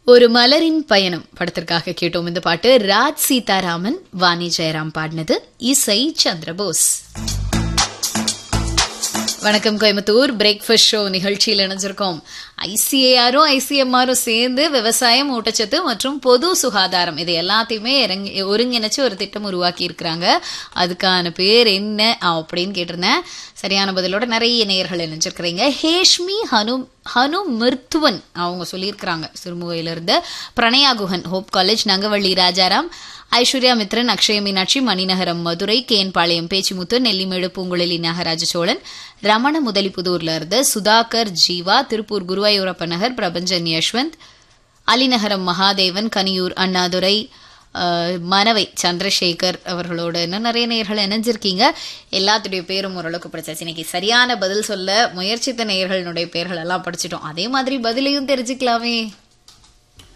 ஒரு மலரின் பயணம் படத்திற்காக கேட்டோம் இந்த பாட்டு ராஜ் சீதாராமன் வாணி ஜெயராம் பாடினது இசை சந்திரபோஸ் வணக்கம் கோயம்புத்தூர் பிரேக்ஃபாஸ்ட் ஷோ நிகழ்ச்சியில் இணைஞ்சிருக்கோம் ஐசிஏஆரும் ஐசிஎம்ஆரும் சேர்ந்து விவசாயம் ஊட்டச்சத்து மற்றும் பொது சுகாதாரம் இது எல்லாத்தையுமே இறங்கி ஒருங்கிணைச்சு ஒரு திட்டம் உருவாக்கி இருக்கிறாங்க அதுக்கான பேர் என்ன அப்படின்னு கேட்டிருந்தேன் சரியான பதிலோட நிறைய நேயர்கள் இணைஞ்சிருக்கிறீங்க ஹேஷ்மி ஹனு ஹனு மிருத்துவன் அவங்க சொல்லியிருக்கிறாங்க சிறுமுகையிலிருந்து பிரணயா குஹன் ஹோப் காலேஜ் நங்கவள்ளி ராஜாராம் ஐஸ்வர்யா மித்ரன் அக்ஷய மீனாட்சி மணிநகரம் மதுரை கேன்பாளையம் பேச்சிமுத்து நெல்லிமேடு பூங்குழலி நாகராஜ சோழன் ரமண முதலிப்புதூர்ல இருந்து சுதாகர் ஜீவா திருப்பூர் குருவாயூரப்ப நகர் பிரபஞ்சன் யஷ்வந்த் அலிநகரம் மகாதேவன் கனியூர் அண்ணாதுரை அஹ், மனவை சந்திரசேகர் அவர்களோட இன்னும் நிறைய நேயர்கள் இணைஞ்சிருக்கீங்க எல்லாத்துடைய பேரும் ஓரளவுக்கு படிச்சாச்சு இன்னைக்கு சரியான பதில் சொல்ல முயற்சித்த நேயர்களுடைய பேர்கள் எல்லாம் படிச்சிட்டோம் அதே மாதிரி பதிலையும் தெரிஞ்சுக்கலாமே